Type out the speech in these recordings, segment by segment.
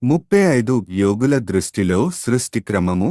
ముప్పై ఐదు యోగుల దృష్టిలో సృష్టి క్రమము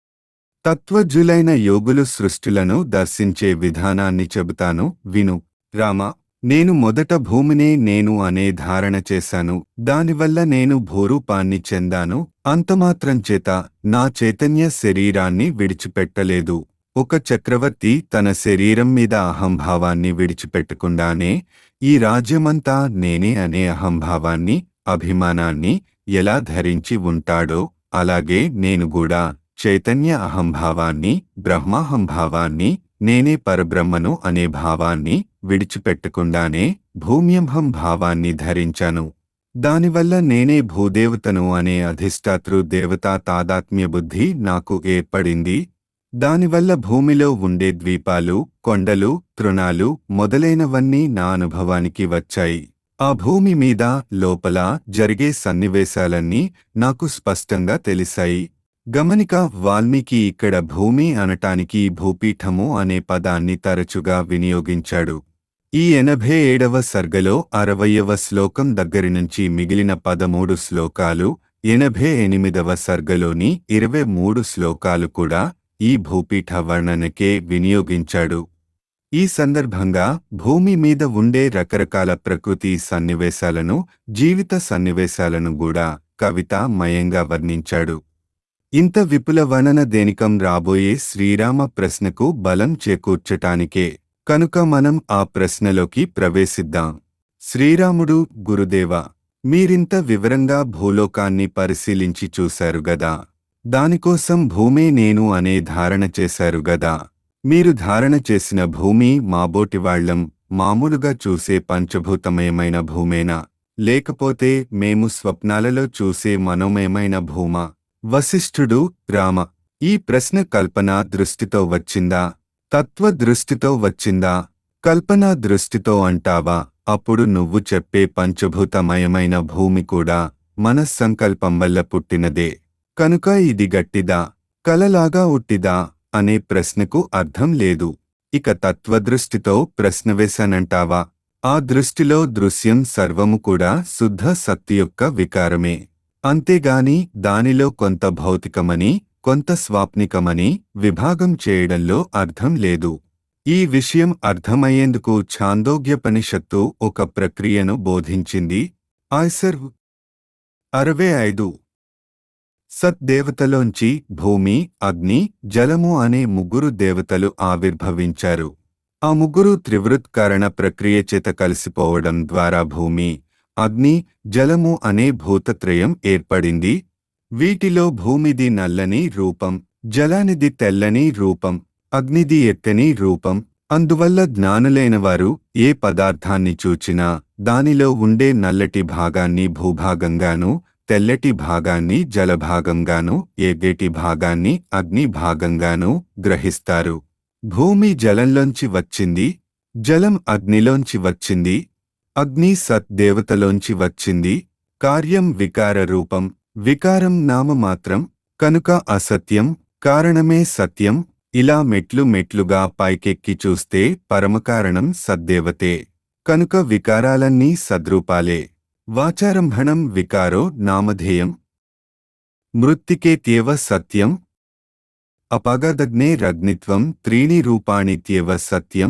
తత్వజ్ఞులైన యోగులు సృష్టిలను దర్శించే విధానాన్ని చెబుతాను విను రామ నేను మొదట భూమినే నేను అనే ధారణ చేశాను దానివల్ల నేను భూరూపాన్ని చెందాను అంతమాత్రం చేత నా చైతన్య శరీరాన్ని విడిచిపెట్టలేదు ఒక చక్రవర్తి తన శరీరం మీద అహంభావాన్ని విడిచిపెట్టకుండానే ఈ రాజ్యమంతా నేనే అనే అహంభావాన్ని అభిమానాన్ని ఎలా ధరించి ఉంటాడో అలాగే నేను కూడా చైతన్య అహంభావాన్ని బ్రహ్మాహంభావాన్ని నేనే పరబ్రహ్మను అనే భావాన్ని విడిచిపెట్టకుండానే భూమ్యంహం భావాన్ని ధరించాను దానివల్ల నేనే భూదేవతను అనే అధిష్టాతృ దేవతా తాదాత్మ్య బుద్ధి నాకు ఏర్పడింది దానివల్ల భూమిలో ఉండే ద్వీపాలు కొండలు తృణాలు మొదలైనవన్నీ నా అనుభవానికి వచ్చాయి ఆ భూమి మీద లోపల జరిగే సన్నివేశాలన్నీ నాకు స్పష్టంగా తెలిసాయి గమనిక వాల్మీకి ఇక్కడ భూమి అనటానికి భూపీఠము అనే పదాన్ని తరచుగా వినియోగించాడు ఈ ఎనభై ఏడవ సర్గలో అరవయవ శ్లోకం దగ్గరి నుంచి మిగిలిన పదమూడు శ్లోకాలు ఎనభై ఎనిమిదవ సర్గలోని ఇరవై మూడు శ్లోకాలు కూడా ఈ భూపీఠ వర్ణనకే వినియోగించాడు ఈ సందర్భంగా భూమి మీద ఉండే రకరకాల ప్రకృతి సన్నివేశాలను జీవిత సన్నివేశాలను కూడా కవితామయంగా వర్ణించాడు ఇంత విపుల వర్ణన దేనికం రాబోయే శ్రీరామ ప్రశ్నకు బలం చేకూర్చటానికే కనుక మనం ఆ ప్రశ్నలోకి ప్రవేశిద్దాం శ్రీరాముడు గురుదేవ మీరింత వివరంగా భూలోకాన్ని పరిశీలించి చూశారు గదా దానికోసం భూమే నేను అనే ధారణ చేశారు గదా మీరు ధారణ చేసిన భూమి మాబోటివాళ్లం మామూలుగా చూసే పంచభూతమయమైన భూమేనా లేకపోతే మేము స్వప్నాలలో చూసే మనోమయమైన భూమా వశిష్ఠుడు రామ ఈ ప్రశ్న కల్పనా దృష్టితో వచ్చిందా తత్వ దృష్టితో వచ్చిందా కల్పనా దృష్టితో అంటావా అప్పుడు నువ్వు చెప్పే పంచభూతమయమైన భూమి కూడా మనస్సంకల్పం వల్ల పుట్టినదే కనుక ఇది గట్టిదా కలలాగా ఉట్టిదా అనే ప్రశ్నకు అర్థం లేదు ఇక తత్వదృష్టితో ప్రశ్న వేశానంటావా ఆ దృష్టిలో దృశ్యం సర్వము కూడా శుద్ధ శక్తి యొక్క వికారమే అంతేగాని దానిలో కొంత భౌతికమని కొంత స్వాప్నికమని విభాగం చేయడంలో అర్థం లేదు ఈ విషయం అర్థమయ్యేందుకు ఛాందోగ్యపనిషత్తు ఒక ప్రక్రియను బోధించింది ఆయ్సర్ అరవై ఐదు సద్దేవతలోంచి భూమి అగ్ని జలము అనే ముగ్గురు దేవతలు ఆవిర్భవించారు ఆ ముగ్గురు త్రివృత్కరణ ప్రక్రియ చేత కలిసిపోవడం ద్వారా భూమి అగ్ని జలము అనే భూతత్రయం ఏర్పడింది వీటిలో భూమిది నల్లని రూపం జలానిది తెల్లని రూపం అగ్నిది ఎత్తని రూపం అందువల్ల జ్ఞానులైనవారు ఏ పదార్థాన్ని చూచినా దానిలో ఉండే నల్లటి భాగాన్ని భూభాగంగాను తెల్లటి భాగాన్ని జలభాగంగాను ఎగేటి భాగాన్ని అగ్ని భాగంగాను గ్రహిస్తారు భూమి జలంలోంచి వచ్చింది జలం అగ్నిలోంచి వచ్చింది అగ్ని సద్దేవతలోంచి వచ్చింది కార్యం వికార రూపం వికారం నామమాత్రం కనుక అసత్యం కారణమే సత్యం ఇలా మెట్లు మెట్లుగా పైకెక్కి చూస్తే పరమకారణం సద్దేవతే కనుక వికారాలన్నీ సద్రూపాలే వాచారంభణం వికారో నామధేయం మృత్తికేత్యేవ సత్యం అపగదగ్నే రగ్నిత్వం త్రీణి రూపాణిత్యేవ సత్యం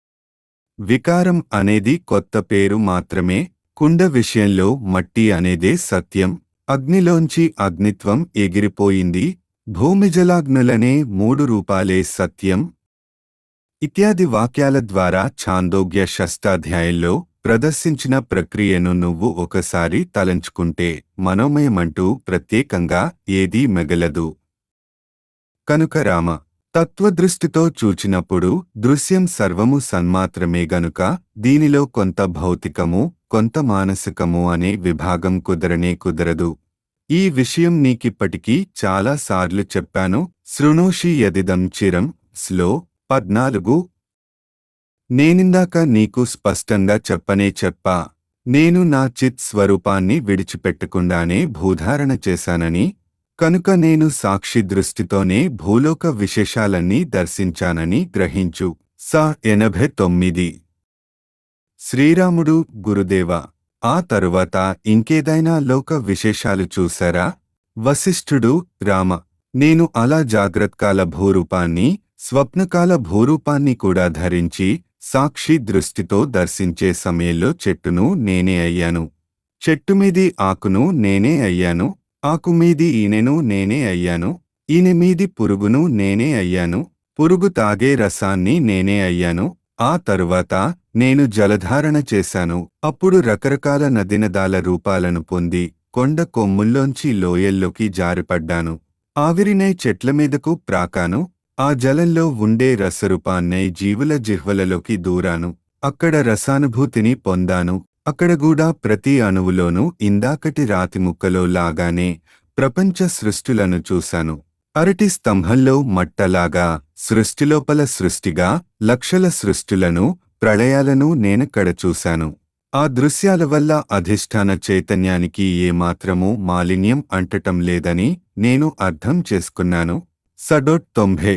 వికారం అనేది కొత్త పేరు మాత్రమే కుండ విషయంలో మట్టి అనేదే సత్యం అగ్నిలోంచి అగ్నిత్వం ఎగిరిపోయింది భూమిజలాగ్నులనే మూడు రూపాలే సత్యం ఇత్యాది వాక్యాల ద్వారా ఛాందోగ్య షష్టాధ్యాయంలో ప్రదర్శించిన ప్రక్రియను నువ్వు ఒకసారి తలంచుకుంటే మనోమయమంటూ ప్రత్యేకంగా ఏదీ మిగలదు కనుక రామ తత్వదృష్టితో చూచినప్పుడు దృశ్యం సర్వము సన్మాత్రమే గనుక దీనిలో కొంత భౌతికము కొంత మానసికము అనే విభాగం కుదరనే కుదరదు ఈ విషయం నీకిప్పటికీ చాలా సార్లు చెప్పాను శృణోషి యదిదం చిరం స్లో పద్నాలుగు నేనిందాక నీకు స్పష్టంగా చెప్పనే చెప్పా నేను నా చిత్ స్వరూపాన్ని విడిచిపెట్టకుండానే భూధారణ చేశానని కనుక నేను సాక్షి దృష్టితోనే భూలోక విశేషాలన్నీ దర్శించానని గ్రహించు సా ఎనభై తొమ్మిది శ్రీరాముడు గురుదేవ ఆ తరువాత ఇంకేదైనా లోక విశేషాలు చూశారా వశిష్ఠుడు రామ నేను అలా జాగ్రత్కాల భూరూపాన్ని స్వప్నకాల భూరూపాన్ని కూడా ధరించి సాక్షి దృష్టితో దర్శించే సమయంలో చెట్టును నేనే అయ్యాను చెట్టుమీది ఆకును నేనే అయ్యాను ఆకు మీది ఈనెను నేనే అయ్యాను ఈనె మీది పురుగును నేనే అయ్యాను పురుగు తాగే రసాన్ని నేనే అయ్యాను ఆ తరువాత నేను జలధారణ చేశాను అప్పుడు రకరకాల నదినదాల రూపాలను పొంది కొండ కొమ్ముల్లోంచి లోయల్లోకి జారిపడ్డాను ఆవిరినై చెట్ల మీదకు ప్రాకాను ఆ జలంలో ఉండే రసరూపాన్నై జీవుల జిహ్వలలోకి దూరాను అక్కడ రసానుభూతిని పొందాను అక్కడ కూడా ప్రతి అణువులోనూ ఇందాకటి రాతి ముక్కలో లాగానే ప్రపంచ సృష్టులను చూశాను అరటి స్తంభంలో మట్టలాగా సృష్టిలోపల సృష్టిగా లక్షల సృష్టులను ప్రళయాలను నేనక్కడ చూశాను ఆ దృశ్యాల వల్ల అధిష్టాన చైతన్యానికి ఏమాత్రమూ మాలిన్యం అంటటం లేదని నేను అర్థం చేసుకున్నాను సడోట్ తొంభే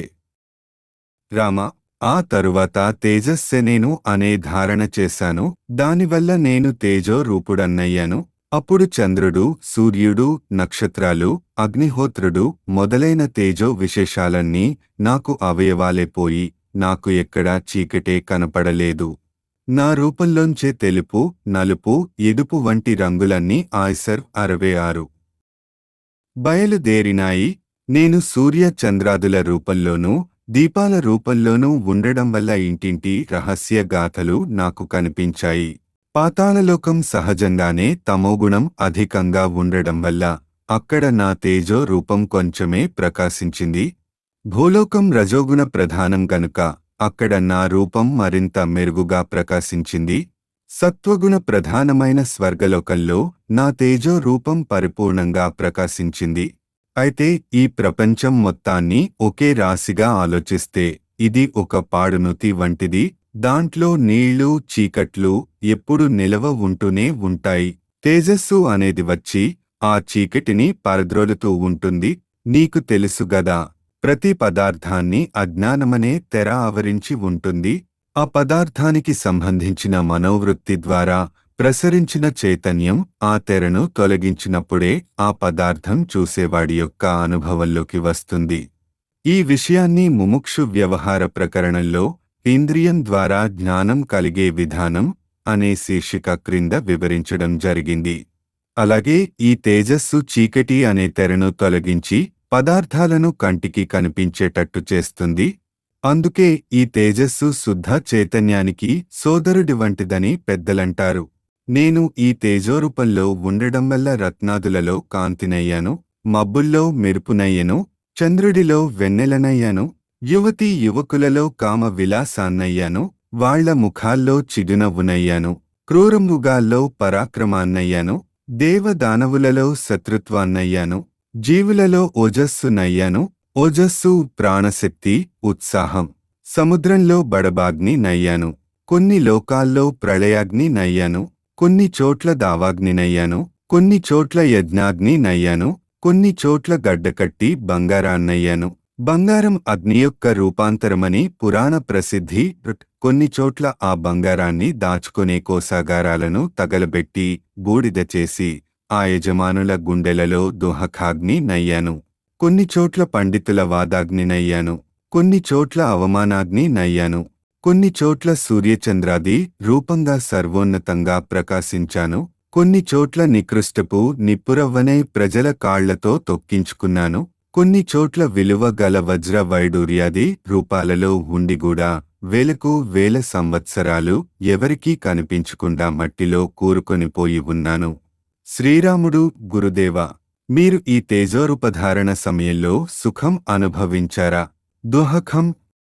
రామ ఆ తరువాత తేజస్సె నేను అనే ధారణ చేశాను దానివల్ల నేను తేజో రూపుడన్నయ్యాను అప్పుడు చంద్రుడు సూర్యుడు నక్షత్రాలు అగ్నిహోత్రుడు మొదలైన తేజో విశేషాలన్నీ నాకు అవయవాలే పోయి నాకు ఎక్కడా చీకటే కనపడలేదు నా రూపంలోంచే తెలుపు నలుపు ఎదుపు వంటి రంగులన్నీ ఆయ్సర్ అరవై ఆరు బయలుదేరినాయి నేను సూర్య చంద్రాదుల రూపంలోనూ దీపాల రూపంలోనూ ఉండడం వల్ల ఇంటింటి రహస్య గాథలు నాకు కనిపించాయి పాతాళలోకం సహజంగానే తమోగుణం అధికంగా ఉండడం వల్ల అక్కడ నా తేజో రూపం కొంచెమే ప్రకాశించింది భూలోకం రజోగుణ ప్రధానం గనుక అక్కడ నా రూపం మరింత మెరుగుగా ప్రకాశించింది సత్వగుణ ప్రధానమైన స్వర్గలోకంలో నా తేజో రూపం పరిపూర్ణంగా ప్రకాశించింది అయితే ఈ ప్రపంచం మొత్తాన్ని ఒకే రాశిగా ఆలోచిస్తే ఇది ఒక పాడునుతి వంటిది దాంట్లో నీళ్లు చీకట్లు ఎప్పుడు నిలవ ఉంటూనే ఉంటాయి తేజస్సు అనేది వచ్చి ఆ చీకటిని పరద్రోలుతూ ఉంటుంది నీకు తెలుసు గదా ప్రతి పదార్థాన్ని అజ్ఞానమనే తెర ఆవరించి ఉంటుంది ఆ పదార్థానికి సంబంధించిన మనోవృత్తి ద్వారా ప్రసరించిన చైతన్యం ఆ తెరను తొలగించినప్పుడే ఆ పదార్థం చూసేవాడి యొక్క అనుభవంలోకి వస్తుంది ఈ విషయాన్ని ముముక్షు వ్యవహార ప్రకరణంలో ఇంద్రియం ద్వారా జ్ఞానం కలిగే విధానం అనే శీర్షిక క్రింద వివరించడం జరిగింది అలాగే ఈ తేజస్సు చీకటి అనే తెరను తొలగించి పదార్థాలను కంటికి కనిపించేటట్టు చేస్తుంది అందుకే ఈ తేజస్సు శుద్ధ చైతన్యానికి సోదరుడి వంటిదని పెద్దలంటారు నేను ఈ తేజోరూపంలో ఉండడం వల్ల రత్నాదులలో కాంతినయ్యాను మబ్బుల్లో మెరుపునయ్యను చంద్రుడిలో వెన్నెలనయ్యాను యువతీ యువకులలో కామ విలాసాన్నయ్యాను వాళ్ల ముఖాల్లో చిరునవ్వునయ్యాను క్రూరమృగాల్లో పరాక్రమాన్నయ్యాను దేవదానవులలో శత్రుత్వాన్నయ్యాను జీవులలో ఓజస్సునయ్యాను ఓజస్సు ప్రాణశక్తి ఉత్సాహం సముద్రంలో బడబాగ్ని నయ్యాను కొన్ని లోకాల్లో ప్రళయాగ్ని నయ్యాను కొన్ని చోట్ల దావాగ్ని నయ్యాను కొన్ని చోట్ల యజ్ఞాగ్ని నయ్యాను కొన్ని చోట్ల గడ్డకట్టి బంగారాన్నయ్యాను బంగారం అగ్ని యొక్క రూపాంతరమని పురాణ ప్రసిద్ధి కొన్ని చోట్ల ఆ బంగారాన్ని దాచుకునే కోసాగారాలను తగలబెట్టి బూడిద చేసి ఆ యజమానుల గుండెలలో దుహఖాగ్ని నయ్యాను కొన్ని చోట్ల పండితుల వాదాగ్ని నయ్యాను కొన్ని చోట్ల అవమానాగ్ని నయ్యాను కొన్ని చోట్ల సూర్యచంద్రాది రూపంగా సర్వోన్నతంగా ప్రకాశించాను కొన్ని చోట్ల నికృష్టపు నిప్పురవ్వనే ప్రజల కాళ్లతో తొక్కించుకున్నాను కొన్ని చోట్ల విలువ గల వజ్ర వైడూర్యాది రూపాలలో ఉండిగూడా వేలకు వేల సంవత్సరాలు ఎవరికీ కనిపించకుండా మట్టిలో కూరుకొనిపోయి ఉన్నాను శ్రీరాముడు గురుదేవ మీరు ఈ తేజోరూపధారణ సమయంలో సుఖం అనుభవించారా దుహఖం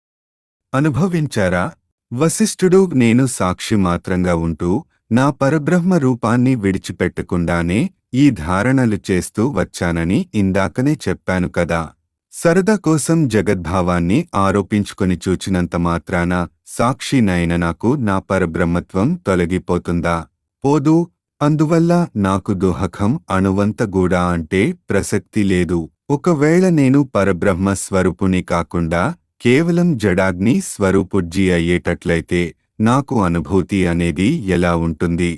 అనుభవించారా వశిష్ఠుడు నేను సాక్షి మాత్రంగా ఉంటూ నా పరబ్రహ్మ రూపాన్ని విడిచిపెట్టకుండానే ఈ ధారణలు చేస్తూ వచ్చానని ఇందాకనే చెప్పాను కదా సరదా కోసం జగద్భావాన్ని ఆరోపించుకొని చూచినంత మాత్రాన సాక్షి నయన నాకు నా పరబ్రహ్మత్వం తొలగిపోతుందా పోదు అందువల్ల నాకు దుహఖం అణువంత గూడా అంటే ప్రసక్తి లేదు ఒకవేళ నేను పరబ్రహ్మ స్వరూపుని కాకుండా కేవలం జడాగ్ని స్వరూపుజ్జి అయ్యేటట్లయితే నాకు అనుభూతి అనేది ఎలా ఉంటుంది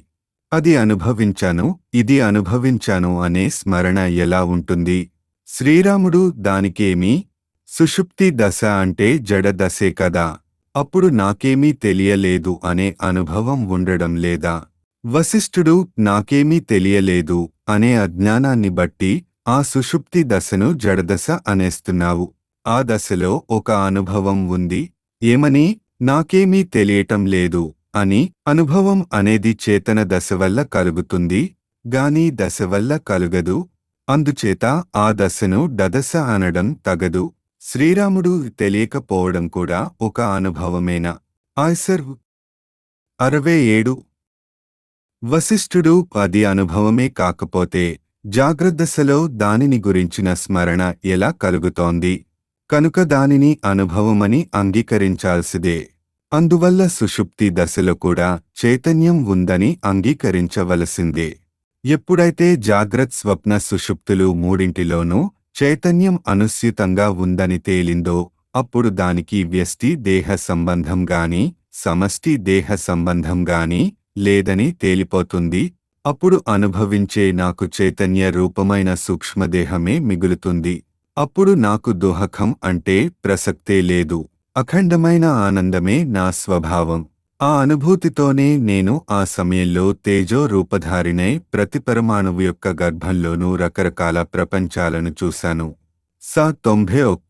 అది అనుభవించాను ఇది అనుభవించాను అనే స్మరణ ఎలా ఉంటుంది శ్రీరాముడు దానికేమీ సుషుప్తి దశ అంటే జడ దశే కదా అప్పుడు నాకేమీ తెలియలేదు అనే అనుభవం ఉండడం లేదా వశిష్ఠుడు నాకేమీ తెలియలేదు అనే అజ్ఞానాన్ని బట్టి ఆ సుషుప్తి దశను జడదశ అనేస్తున్నావు ఆ దశలో ఒక అనుభవం ఉంది ఏమని నాకేమీ తెలియటం లేదు అని అనుభవం అనేది చేతన దశ వల్ల కలుగుతుంది గాని దశ వల్ల కలుగదు అందుచేత ఆ దశను డదశ అనడం తగదు శ్రీరాముడు తెలియకపోవడం కూడా ఒక అనుభవమేనా ఆయ్సర్ అరవై ఏడు వశిష్ఠుడు అది అనుభవమే కాకపోతే జాగ్రత్తదశలో దానిని గురించిన స్మరణ ఎలా కలుగుతోంది కనుక దానిని అనుభవమని అంగీకరించాల్సిదే అందువల్ల సుషుప్తి దశలో కూడా చైతన్యం ఉందని అంగీకరించవలసిందే ఎప్పుడైతే జాగ్రత్ స్వప్న సుషుప్తులు మూడింటిలోనూ చైతన్యం అనుస్యూతంగా ఉందని తేలిందో అప్పుడు దానికి వ్యష్టి దేహ సంబంధం గాని సమష్టి దేహ సంబంధం గాని లేదని తేలిపోతుంది అప్పుడు అనుభవించే నాకు చైతన్య రూపమైన సూక్ష్మదేహమే మిగులుతుంది అప్పుడు నాకు దుహకం అంటే ప్రసక్తే లేదు అఖండమైన ఆనందమే నా స్వభావం ఆ అనుభూతితోనే నేను ఆ సమయంలో తేజో రూపధారినై ప్రతి పరమాణువు యొక్క గర్భంలోనూ రకరకాల ప్రపంచాలను చూశాను సా తొంభై ఒక్క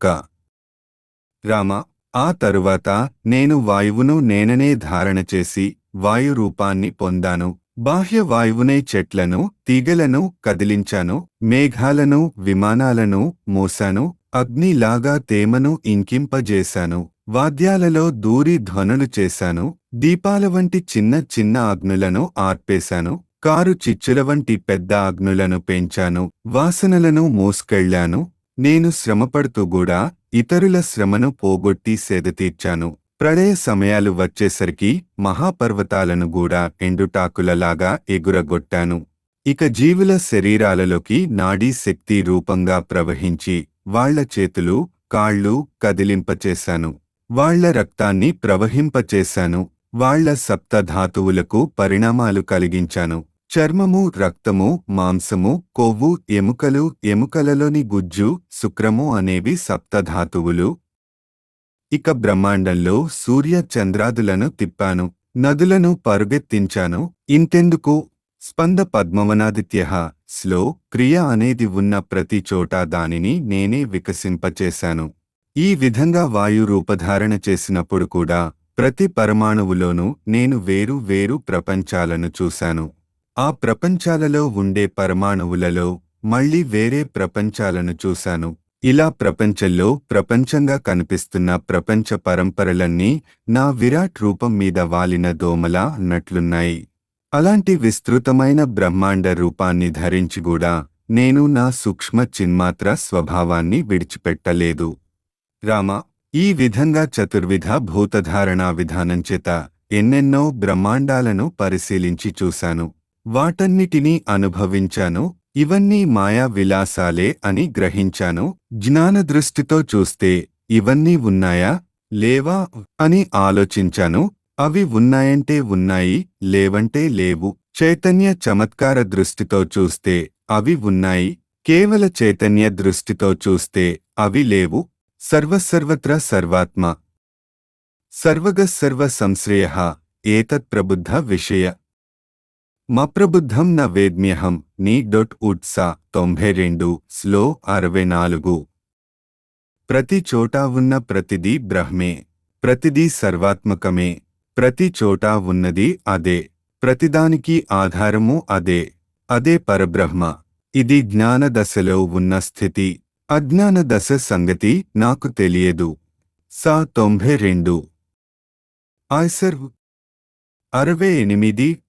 రామ ఆ తరువాత నేను వాయువును నేననే ధారణ చేసి వాయు రూపాన్ని పొందాను బాహ్య వాయువునే చెట్లను తీగలను కదిలించాను మేఘాలను విమానాలను మోసాను అగ్నిలాగా తేమను ఇంకింపజేశాను వాద్యాలలో దూరి ధ్వనులు చేశాను దీపాల వంటి చిన్న చిన్న అగ్నులను ఆర్పేశాను కారు చిచ్చుల వంటి పెద్ద అగ్నులను పెంచాను వాసనలను మోసుకెళ్లాను నేను శ్రమపడుతూ కూడా ఇతరుల శ్రమను పోగొట్టి సేదతీర్చాను ప్రళయ సమయాలు వచ్చేసరికి మహాపర్వతాలను కూడా ఎండుటాకులలాగా ఎగురగొట్టాను ఇక జీవుల శరీరాలలోకి నాడీ శక్తి రూపంగా ప్రవహించి వాళ్ల చేతులు కాళ్ళు కదిలింపచేశాను వాళ్ల రక్తాన్ని ప్రవహింపచేశాను వాళ్ల సప్తధాతువులకు పరిణామాలు కలిగించాను చర్మము రక్తము మాంసము కొవ్వు ఎముకలు ఎముకలలోని గుజ్జు శుక్రము అనేవి సప్తధాతువులు ఇక బ్రహ్మాండంలో సూర్య చంద్రాదులను తిప్పాను నదులను పరుగెత్తించాను ఇంతెందుకు స్పంద పద్మవనాదిత్య స్లో క్రియ అనేది ఉన్న ప్రతి చోట దానిని నేనే వికసింపచేశాను ఈ విధంగా వాయు రూపధారణ చేసినప్పుడు కూడా ప్రతి పరమాణువులోనూ నేను వేరు వేరు ప్రపంచాలను చూశాను ఆ ప్రపంచాలలో ఉండే పరమాణువులలో మళ్ళీ వేరే ప్రపంచాలను చూశాను ఇలా ప్రపంచంలో ప్రపంచంగా కనిపిస్తున్న ప్రపంచ పరంపరలన్నీ నా విరాట్ రూపం మీద వాలిన దోమలా అన్నట్లున్నాయి అలాంటి విస్తృతమైన బ్రహ్మాండ రూపాన్ని ధరించి కూడా నేను నా సూక్ష్మ చిన్మాత్ర స్వభావాన్ని విడిచిపెట్టలేదు రామ ఈ విధంగా చతుర్విధ భూతధారణా విధానం చేత ఎన్నెన్నో బ్రహ్మాండాలను పరిశీలించి చూశాను వాటన్నిటినీ అనుభవించాను ఇవన్నీ మాయా విలాసాలే అని గ్రహించాను జ్ఞాన దృష్టితో చూస్తే ఇవన్నీ ఉన్నాయా లేవా అని ఆలోచించాను అవి ఉన్నాయంటే ఉన్నాయి లేవంటే లేవు చైతన్య చమత్కార దృష్టితో చూస్తే అవి ఉన్నాయి కేవల చైతన్య దృష్టితో చూస్తే అవి లేవు సర్వసర్వత్ర సర్వాత్మ సర్వగ సర్వ సంశ్రయ ఏతత్ ప్రబుద్ధ విషయ మప్రబుద్ధం న వేద్మ్యహం నీ డొట్ ఉట్సా తొంభై రెండు స్లో అరవై నాలుగు ప్రతి చోటా ఉన్న ప్రతిదీ బ్రహ్మే ప్రతిదీ సర్వాత్మకమే ప్రతి చోటా ఉన్నది అదే ప్రతిదానికి ఆధారము అదే అదే పరబ్రహ్మ ఇది జ్ఞాన దశలో ఉన్న స్థితి అజ్ఞాన దశ సంగతి నాకు తెలియదు సా తొంభై రెండు ఆయ్సర్ అరవై ఎనిమిది